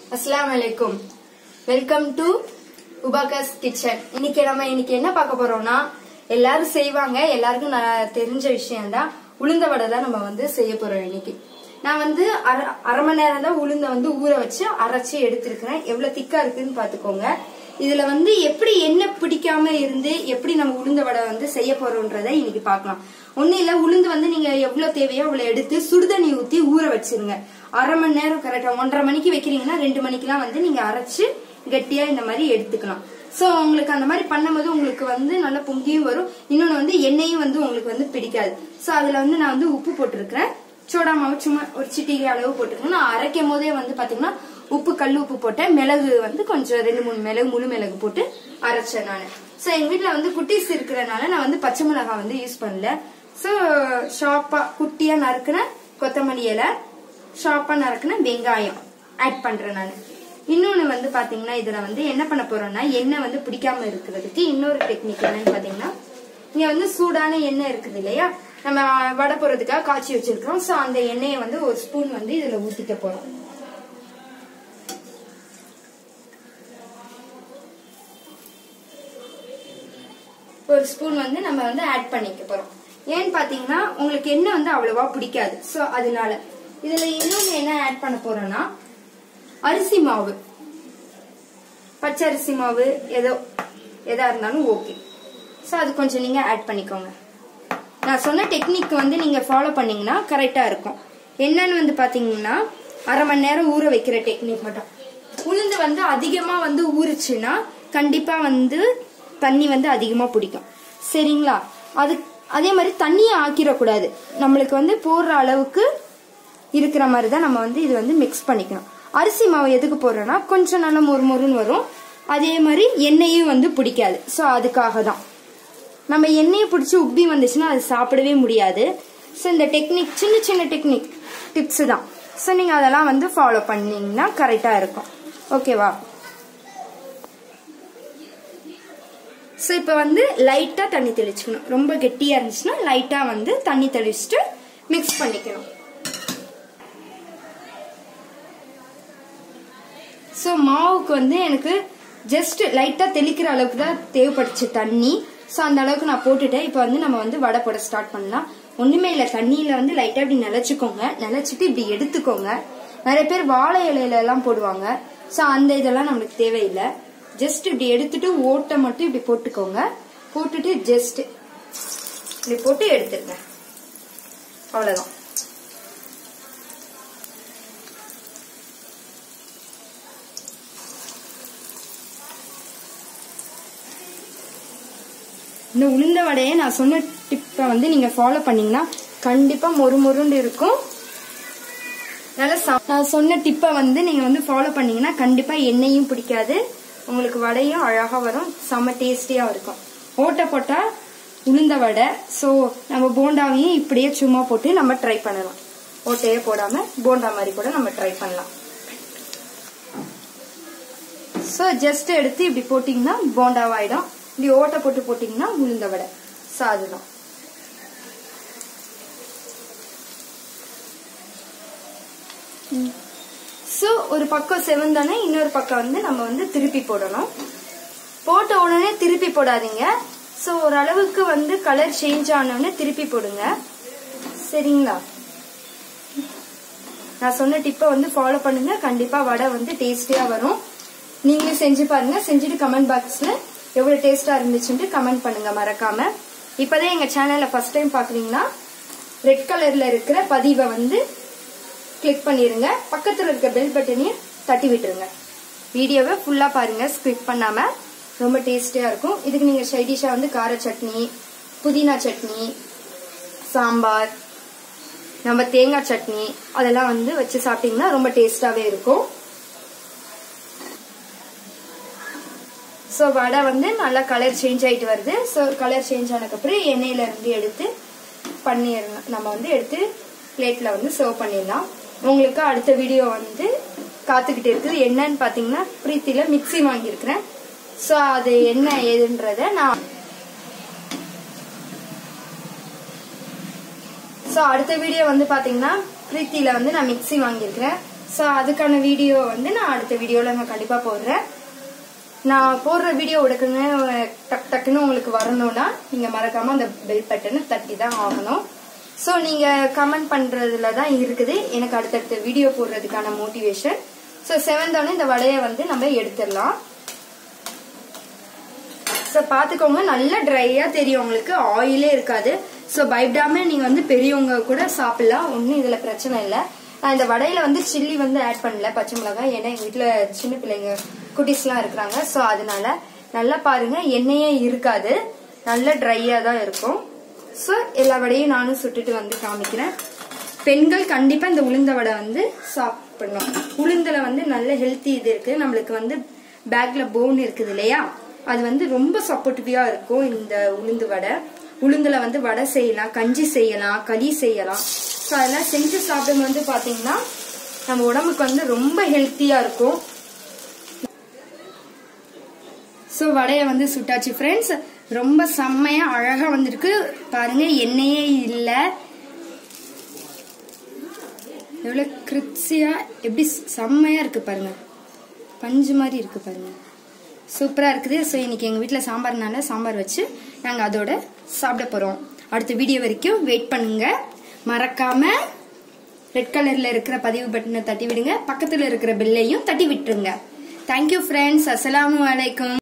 அஸ்ஸலாமு அலைக்கும் welcome to உபாகஸ் kitchen இன்னைக்கு நம்ம இன்னைக்கு என்ன பார்க்க போறோம்னா எல்லாரும் செய்வாங்க எல்லாருக்கும் நான் தெரிஞ்ச விஷயம் தான் உளுந்த வடை தான் நம்ம வந்து செய்ய போறோம் இன்னைக்கு நான் வந்து அரை அரை மணி நேரம் தான் உளுந்த வந்து ஊற வச்சு அரைச்சி எடுத்திருக்கிறேன் எவ்வளவு திக்கா இருக்குன்னு பாத்துக்கோங்க இதுல வந்து எப்படி எண்ணெய் பிடிக்காம இருந்து எப்படி நம்ம உளுந்த வடை வந்து செய்ய போறோம்ன்றதை இன்னைக்கு பார்க்கலாம் ஒண்ணும் இல்ல உளுந்து வந்து நீங்க எவ்வளவு தேவையோ அவ்வளவு எடுத்து சுடுதண்ணி ஊத்தி ஊற வச்சிருங்க அரை மணி நேரம் கரெக்டா ஒன்றரை மணிக்கு வைக்கிறீங்கன்னா ரெண்டு மணிக்கெல்லாம் வந்து நீங்க அரைச்சு கட்டியா இந்த மாதிரி எடுத்துக்கலாம் சோ உங்களுக்கு அந்த மாதிரி பண்ணும்போது உங்களுக்கு வந்து நல்லா பொங்கியும் வரும் இன்னொன்னு வந்து எண்ணெயும் வந்து உங்களுக்கு வந்து பிடிக்காது சோ அதுல வந்து நான் வந்து உப்பு போட்டிருக்கிறேன் சோடா மாவு சும்மா ஒரு சிட்டிகை அளவு போட்டிருக்கேன் நான் அரைக்கும் போதே வந்து பாத்தீங்கன்னா உப்பு கல் உப்பு போட்டேன் மிளகு வந்து கொஞ்சம் ரெண்டு மூணு மிளகு முழு மிளகு போட்டு அரைச்சேன் நான் சோ எங்க வீட்ல வந்து குட்டீஸ் இருக்கிறனால நான் வந்து பச்சை மிளகாய் வந்து யூஸ் பண்ணல சோ ஷார்ப்பா குட்டியா நறுக்குன கொத்தமல்லி இலை ஷார்ப்பா நறுக்குன வெங்காயம் ஆட் பண்றேன் நான் இன்னொன்னு வந்து பாத்தீங்கன்னா இதுல வந்து என்ன பண்ண போறோம்னா எண்ணெய் வந்து பிடிக்காம இருக்கிறதுக்கு இன்னொரு டெக்னிக் என்னன்னு பாத்தீங்கன்னா இங்க வந்து சூடான எண்ணெய் இருக்குது இல்லையா நம்ம வடை போறதுக்காக காய்ச்சி வச்சிருக்கோம் சோ அந்த எண்ணெயை வந்து ஒரு ஸ்பூன் வந்து இதுல ஊத்திக்க போறோம் ஒரு ஸ்பூன் வந்து நம்ம வந்து ஆட் பண்ணிக்க போறோம் ஏன்னு பாத்தீங்கன்னா உங்களுக்கு எண்ணெய் வந்து அவ்வளவா பிடிக்காது சோ அதனால இதுல இன்னொன்னு என்ன ஆட் பண்ண போறோம்னா அரிசி மாவு பச்சை அரிசி மாவு ஏதோ எதா இருந்தாலும் ஓகே ஸோ அது கொஞ்சம் நீங்க ஆட் பண்ணிக்கோங்க நான் சொன்ன டெக்னிக் வந்து நீங்க ஃபாலோ பண்ணீங்கன்னா கரெக்டா இருக்கும் என்னன்னு வந்து பாத்தீங்கன்னா அரை மணி நேரம் ஊற வைக்கிற டெக்னிக் மட்டும் உளுந்து வந்து அதிகமா வந்து ஊறுச்சுன்னா கண்டிப்பா வந்து தண்ணி வந்து அதிகமா பிடிக்கும் சரிங்களா அது அதே மாதிரி தண்ணியை ஆக்கிடக்கூடாது நம்மளுக்கு வந்து போடுற அளவுக்கு இருக்கிற மாதிரி தான் நம்ம வந்து இது வந்து மிக்ஸ் பண்ணிக்கணும் அரிசி மாவு எதுக்கு போடுறோம்னா கொஞ்சம் நல்லா மொறு மொறுன்னு வரும் அதே மாதிரி எண்ணெயும் வந்து பிடிக்காது ஸோ அதுக்காக தான் நம்ம எண்ணெயை பிடிச்சி உப்பி வந்துச்சுன்னா அது சாப்பிடவே முடியாது ஸோ இந்த டெக்னிக் சின்ன சின்ன டெக்னிக் டிப்ஸ் தான் ஸோ நீங்கள் அதெல்லாம் வந்து ஃபாலோ பண்ணீங்கன்னா கரெக்டாக இருக்கும் ஓகேவா ஸோ இப்போ வந்து லைட்டாக தண்ணி தெளிச்சுக்கணும் ரொம்ப கெட்டியாக இருந்துச்சுன்னா லைட்டாக வந்து தண்ணி தெளிச்சுட்டு மிக்ஸ் பண்ணிக்கணும் ஸோ மாவுக்கு வந்து எனக்கு ஜஸ்ட் லைட்டாக தெளிக்கிற அளவுக்கு தான் தேவைப்பட்டுச்சு தண்ணி ஸோ அந்த அளவுக்கு நான் போட்டுட்டேன் இப்போ வந்து நம்ம வந்து வடை போட ஸ்டார்ட் பண்ணலாம் ஒன்றுமே இல்லை தண்ணியில் வந்து லைட்டாக இப்படி நிலச்சிக்கோங்க நிலச்சிட்டு இப்படி எடுத்துக்கோங்க நிறைய பேர் வாழை இலையில எல்லாம் போடுவாங்க ஸோ அந்த இதெல்லாம் நம்மளுக்கு தேவையில்லை ஜஸ்ட் இப்படி எடுத்துட்டு ஓட்டை மட்டும் இப்படி போட்டுக்கோங்க போட்டுட்டு ஜஸ்ட் இப்படி போட்டு எடுத்துருங்க அவ்வளோதான் இந்த உளுந்த வடையை நான் சொன்ன டிப்பை வந்து நீங்க ஃபாலோ பண்ணீங்கன்னா கண்டிப்பா மொறு மொறுண்டு இருக்கும் நல்லா சா- நான் சொன்ன டிப்பை வந்து நீங்க வந்து ஃபாலோ பண்ணீங்கன்னா கண்டிப்பா எண்ணெயும் பிடிக்காது உங்களுக்கு வடையும் அழகா வரும் செம்ம டேஸ்டியா இருக்கும் ஓட்டை போட்டா உளுந்த வடை ஸோ நம்ம போண்டாவையும் இப்படியே சும்மா போட்டு நம்ம ட்ரை பண்ணலாம் ஓட்டையே போடாம போண்டா மாதிரி கூட நம்ம ட்ரை பண்ணலாம் ஸோ ஜஸ்ட் எடுத்து இப்படி போட்டிங்கன்னா போண்டாவாயிடும் இப்படி ஓட்டை போட்டு போட்டிங்கன்னா உளுந்த வடை ஸோ அதுதான் ஸோ ஒரு பக்கம் செவந்தானே இன்னொரு பக்கம் வந்து நம்ம வந்து திருப்பி போடணும் போட்ட உடனே திருப்பி போடாதீங்க ஸோ ஓரளவுக்கு வந்து கலர் சேஞ்ச் ஆனோடனே திருப்பி போடுங்க சரிங்களா நான் சொன்ன டிப்பை வந்து ஃபாலோ பண்ணுங்க கண்டிப்பா வடை வந்து டேஸ்டியா வரும் நீங்களும் செஞ்சு பாருங்க செஞ்சுட்டு கமெண்ட் பாக்ஸ்ல எவ்வளவு டேஸ்டா இருந்துச்சுன்ட்டு கமெண்ட் பண்ணுங்க மறக்காம இப்பதான் எங்க சேனலை ஃபர்ஸ்ட் டைம் பாக்குறீங்கன்னா ரெட் கலர்ல இருக்கிற பதிவை வந்து கிளிக் பண்ணிருங்க பக்கத்துல இருக்க பெல் பட்டனையும் தட்டி விட்டுருங்க வீடியோவை ஃபுல்லா பாருங்க ஸ்கிப் பண்ணாம ரொம்ப டேஸ்டியா இருக்கும் இதுக்கு நீங்க சைடிஷா வந்து கார சட்னி புதினா சட்னி சாம்பார் நம்ம தேங்காய் சட்னி அதெல்லாம் வந்து வச்சு சாப்பிட்டீங்கன்னா ரொம்ப டேஸ்டாவே இருக்கும் ஸோ வடை வந்து நல்லா கலர் சேஞ்ச் ஆயிட்டு வருது ஸோ கலர் சேஞ்ச் ஆனதுக்கப்புறம் எண்ணெயில இருந்து எடுத்து பண்ணிடலாம் நம்ம வந்து எடுத்து பிளேட்ல வந்து சர்வ் பண்ணிடலாம் உங்களுக்கு அடுத்த வீடியோ வந்து காத்துக்கிட்டு இருக்குது என்னன்னு பாத்தீங்கன்னா பிரீத்தில மிக்ஸி வாங்கியிருக்கிறேன் ஸோ அது என்ன ஏதுன்றத நான் ஸோ அடுத்த வீடியோ வந்து பாத்தீங்கன்னா பிரீத்தில வந்து நான் மிக்ஸி வாங்கியிருக்கிறேன் ஸோ அதுக்கான வீடியோ வந்து நான் அடுத்த வீடியோவில் நான் கண்டிப்பாக போடுறேன் நான் போடுற வீடியோ உடக்குங்க டக் டக்குன்னு உங்களுக்கு வரணும்னா நீங்கள் மறக்காமல் அந்த பெல் பட்டனை தட்டி தான் ஆகணும் ஸோ நீங்கள் கமெண்ட் பண்ணுறதுல தான் இருக்குது எனக்கு அடுத்தடுத்த வீடியோ போடுறதுக்கான மோட்டிவேஷன் ஸோ செவந்தோடனே இந்த வடையை வந்து நம்ம எடுத்துடலாம் ஸோ பார்த்துக்கோங்க நல்லா ட்ரையாக தெரியும் உங்களுக்கு ஆயிலே இருக்காது ஸோ பயப்படாம நீங்கள் வந்து பெரியவங்க கூட சாப்பிடலாம் ஒன்றும் இதில் பிரச்சனை இல்லை நான் இந்த வடையில வந்து சில்லி வந்து ஆட் பண்ணல பச்சை மிளகாய் ஏன்னா எங்கள் வீட்டில் சின்ன பிள்ளைங்க குட்டீஸ்லாம் இருக்கிறாங்க ஸோ அதனால நல்லா பாருங்க எண்ணெயே இருக்காது நல்ல ட்ரையாக தான் இருக்கும் ஸோ எல்லா வடையும் நானும் சுட்டுட்டு வந்து காமிக்கிறேன் பெண்கள் கண்டிப்பாக இந்த உளுந்த வடை வந்து சாப்பிடணும் உளுந்தில் வந்து நல்ல ஹெல்த்தி இது இருக்குது நம்மளுக்கு வந்து பேக்ல போன் இருக்குது இல்லையா அது வந்து ரொம்ப சப்போர்ட்டிவா இருக்கும் இந்த உளுந்து வடை உளுந்துல வந்து வடை செய்யலாம் கஞ்சி செய்யலாம் களி செய்யலாம் ஸோ அதெல்லாம் செஞ்சு சாப்பிடும் வந்து பாத்தீங்கன்னா நம்ம உடம்புக்கு வந்து ரொம்ப ஹெல்த்தியா இருக்கும் ஸோ வடையை வந்து சுட்டாச்சு ஃப்ரெண்ட்ஸ் ரொம்ப செம்மையா அழகா வந்திருக்கு பாருங்க எண்ணெயே இல்லை எவ்வளோ கிரிப்ஸியா எப்படி செம்மையா இருக்கு பாருங்க பஞ்சு மாதிரி இருக்கு பாருங்க சூப்பரா இருக்குது ஸோ இன்னைக்கு எங்க வீட்டில் சாம்பார்னால சாம்பார் வச்சு நாங்க அதோட சாப்பிட போறோம் அடுத்த வீடியோ வரைக்கும் வெயிட் பண்ணுங்க மறக்காம ரெட் கலர்ல இருக்கிற பதிவு பட்டனை தட்டி விடுங்க பக்கத்துல இருக்கிற பெல்லையும் தட்டி விட்டுருங்க தேங்க்யூ ஃப்ரெண்ட்ஸ் அஸ்ஸலாமு அலைக்கும்